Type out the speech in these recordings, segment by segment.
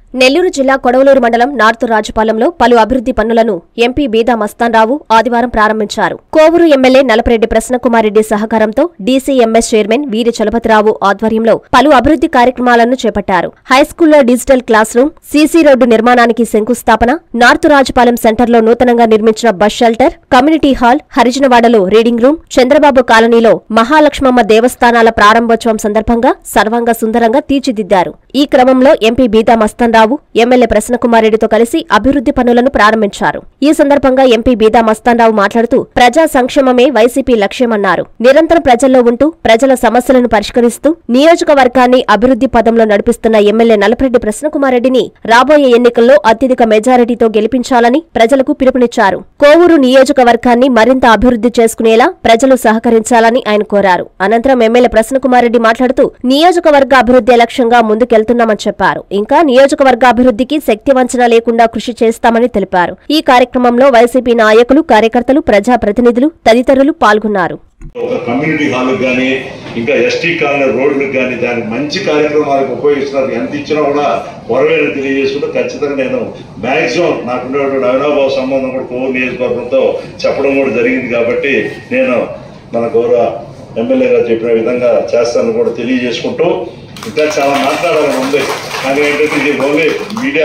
నెల్లూరు జిల్లా కొడవలూరు మండలం నార్త్ రాజపాలెంలో పలు అభివృద్ధి పనులను ఎంపీ బీదా మస్తాన్రావు ఆదివారం ప్రారంభించారు కోవూరు ఎమ్మెల్యే నలపరెడ్డి ప్రసన్నకుమారెడ్డి సహకారంతో డీసీఎంఎస్ చైర్మన్ వీరి చలపతిరావు ఆధ్వర్యంలో పలు అభివృద్ధి కార్యక్రమాలను చేపట్టారు హైస్కూల్లో digital classroom CC road నిర్మాణానికి శంకుస్థాపన నార్త్ రాజపాలెం సెంటర్లో నూతనంగా నిర్మించిన బస్ షెల్టర్ కమ్యూనిటీ హాల్ హరిజనవాడలో రీడింగ్ రూమ్ చంద్రబాబు కాలనీలో మహాలక్ష్మమ్మ దేవస్థానాల ప్రారంభోత్సవం సందర్భంగా సర్వాంగ సుందరంగా తీర్చిదిద్దారు ఈ క్రమంలో ఎంపీ బీదా మస్తాన్రావు ఎమ్మెల్యే ప్రసన్నకుమారెడ్డితో కలిసి అభివృద్ధి పనులను ప్రారంభించారు ఈ సందర్భంగా ఎంపీ బీదా మస్తాన్రావు మాట్లాడుతూ ప్రజా సంక్షేమమే వైసీపీ లక్ష్యమన్నారు నిరంతరం ప్రజల్లో ఉంటూ ప్రజల సమస్యలను పరిష్కరిస్తూ నియోజకవర్గాన్ని అభివృద్ధి పదంలో నడిపిస్తున్న ఎమ్మెల్యే నలపరెడ్డి ప్రసన్నకుమారెడ్డిని రాబోయే ఎన్నికల్లో అత్యధిక మెజారిటీతో గెలిపించాలని ప్రజలకు పిలుపునిచ్చారు కోవూరు నియోజకవర్గాన్ని మరింత అభివృద్ధి చేసుకునేలా ప్రజలు సహకరించాలని ఆయన కోరారు అనంతరం ఎమ్మెల్యే ప్రసన్నకుమారెడ్డి మాట్లాడుతూ నియోజకవర్గ అభివృద్ధి లక్ష్యంగా ముందుకెళ్తున్నామని చెప్పారు ఇంకా నియోజకవర్గ అభివృద్ధికి శక్తి వంచన లేకుండా కృషి చేస్తామని తెలిపారు ఈ కార్యక్రమంలో వైసీపీ నాయకులు కార్యకర్తలు ప్రజాప్రతినిధులు తదితరులు పాల్గొన్నారు ఒక కమ్యూనిటీ హాల్ కానీ ఇంకా ఎస్టీ కాలనీ రోడ్లకు కానీ దానికి మంచి కార్యక్రమాలకు ఉపయోగిస్తున్నారు ఎంత ఇచ్చినా కూడా పొరవేలు తెలియజేసుకుంటూ ఖచ్చితంగా నేను మ్యాక్సిమం నాకుండేటువంటి అవినాభావ సంబంధం కూడా కోవూరు నియోజకవర్గంతో చెప్పడం కూడా జరిగింది కాబట్టి నేను మన గౌరవ ఎమ్మెల్యే గారు చెప్పిన విధంగా చేస్తానని కూడా తెలియజేసుకుంటూ ఇంకా చాలా మాట్లాడాలని ఉంది కానీ ఏంటంటే ఇది ఓన్లీ మీడియా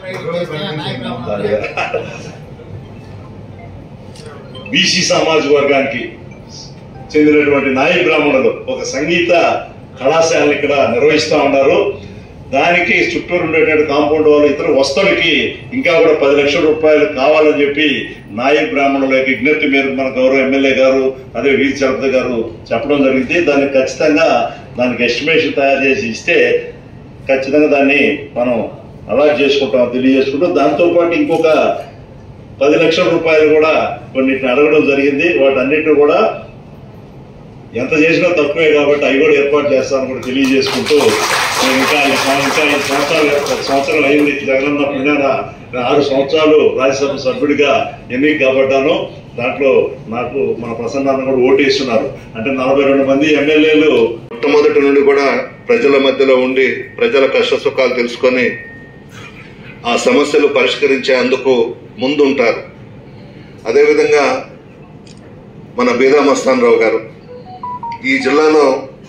బీసీ సామాజిక వర్గానికి చెందినటువంటి నాయ బ్రాహ్మణులు ఒక సంగీత కళాశాలను ఇక్కడ నిర్వహిస్తా ఉన్నారు దానికి చుట్టూరు ఉండేటువంటి కాంపౌండ్ వాళ్ళు ఇతర వస్తువులకి ఇంకా కూడా పది లక్షల రూపాయలు కావాలని చెప్పి నాయ బ్రాహ్మణుల యొక్క విజ్ఞప్తి మేరకు మన గౌరవ ఎమ్మెల్యే గారు అదే వీధి చలపతి గారు చెప్పడం జరిగింది దానికి ఖచ్చితంగా దానికి ఎస్టిమేషన్ తయారు చేసి ఇస్తే ఖచ్చితంగా దాన్ని మనం అలాట్ చేసుకుంటాం తెలియజేసుకుంటాం దాంతోపాటు ఇంకొక పది లక్షల రూపాయలు కూడా కొన్నిటిని అడగడం జరిగింది వాటన్నిటిని కూడా ఎంత చేసినా తక్కువే కాబట్టి అవి కూడా ఏర్పాటు చేస్తామని కూడా తెలియజేసుకుంటూ నేను ఇంకా ఈ సం- ఇంకా ఈ సంవత్సరాలు ఒక సంవత్సరం అయింది జగనన్న పుణ్యాన నేను ఆరు సంవత్సరాలు రాజ్యసభ సభ్యుడిగా ఎన్నిక కాబట్టాను దాంట్లో నాకు మన ప్రసన్నాన్ని కూడా ఓటేస్తున్నారు అంటే నలభై రెండు మంది ఎమ్మెల్యేలు మొట్టమొదటి నుండి కూడా ప్రజల మధ్యలో ఉండి ప్రజల కష్ట సుఖాలు తెలుసుకొని ఆ సమస్యలు పరిష్కరించే అందుకు ముందుంటారు అదేవిధంగా మన బీదా మస్తాన్ రావు గారు ఈ జిల్లాలో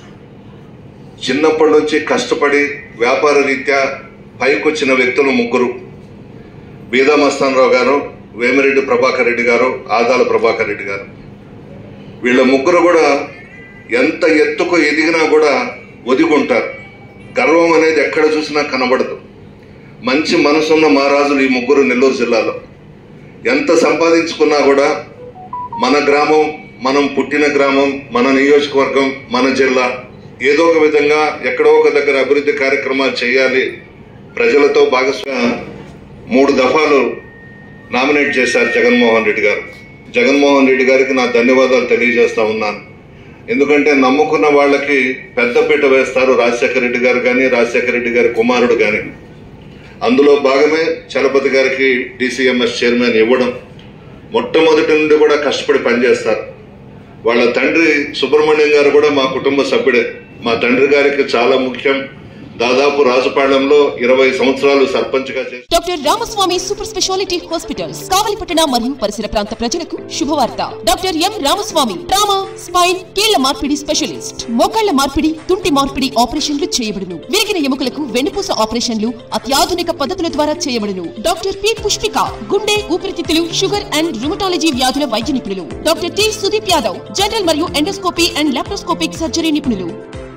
చిన్నప్పటి నుంచి కష్టపడి వ్యాపార రీత్యా పైకొచ్చిన వ్యక్తులు ముగ్గురు బీదా మస్తాన్ రావు గారు వేమిరెడ్డి ప్రభాకర్ రెడ్డి గారు ఆదాల ప్రభాకర్ రెడ్డి గారు వీళ్ళ ముగ్గురు కూడా ఎంత ఎత్తుకు ఎదిగినా కూడా ఒదిగుంటారు గర్వం అనేది ఎక్కడ చూసినా కనబడదు మంచి మనసున్న మహారాజులు ఈ ముగ్గురు నెల్లూరు జిల్లాలో ఎంత సంపాదించుకున్నా కూడా మన గ్రామం మనం పుట్టిన గ్రామం మన నియోజకవర్గం మన జిల్లా ఏదో ఒక విధంగా ఎక్కడో ఒక దగ్గర అభివృద్ధి కార్యక్రమాలు చేయాలి ప్రజలతో భాగస్వామ్య మూడు దఫాలు నామినేట్ చేశారు జగన్మోహన్ రెడ్డి గారు జగన్మోహన్ రెడ్డి గారికి నా ధన్యవాదాలు తెలియజేస్తా ఉన్నాను ఎందుకంటే నమ్ముకున్న వాళ్ళకి పెద్దపీట వేస్తారు రాజశేఖర రెడ్డి గారు కానీ రాజశేఖర రెడ్డి గారి కుమారుడు కానీ అందులో భాగమే చలపతి గారికి డిసిఎంఎస్ చైర్మన్ ఇవ్వడం మొట్టమొదటి నుండి కూడా కష్టపడి పనిచేస్తారు వాళ్ళ తండ్రి సుబ్రహ్మణ్యం గారు కూడా మా కుటుంబ సభ్యుడే మా తండ్రి గారికి చాలా ముఖ్యం దాదాపు రాజపాళెంలో ఇరవై సంవత్సరాలు సర్పంచ్గా చేసి doctor Ramaswamy super speciality hospitals కావలిపట్టణ మరియు పరిసర ప్రాంత ప్రజలకు శుభవార్త doctor M Ramaswamy trauma spine కీళ్ల మార్పిడి స్పెషలిస్ట్ మోకాళ్ల మార్పిడి తుంటి మార్పిడి ఆపరేషన్లు చేయబడును విరిగిన ఎముకలకు వెన్నుపూస ఆపరేషన్లు అత్యాధునిక పద్ధతుల ద్వారా చేయబడును డాక్టర్ పి పుష్పిక గుండె ఊపిరితిత్తులు షుగర్ అండ్ రుమటాలజీ వ్యాధుల వైద్య నిపుణులు doctor T Sudeep Yadav general మరియు ఎండోస్కోపీ అండ్ లాప్రోస్కోపిక్ సర్జరీ నిపుణులు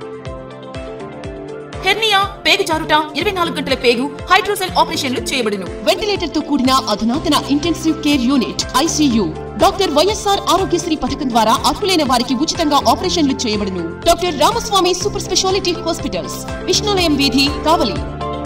హెర్నియా పేగు జారుట ఇరవై నాలుగు గంటల పేగు హైడ్రోసెల్ ఆపరేషన్లు చేయబడును వెంటిలేటర్ తో కూడిన అధునాతన intensive care unit ICU doctor YSR Aarogyasri పథకం ద్వారా అర్హులైన వారికి ఉచితంగా ఆపరేషన్లు చేయబడును doctor Ramaswamy super speciality hospitals Vishnulayam వీధి కావలి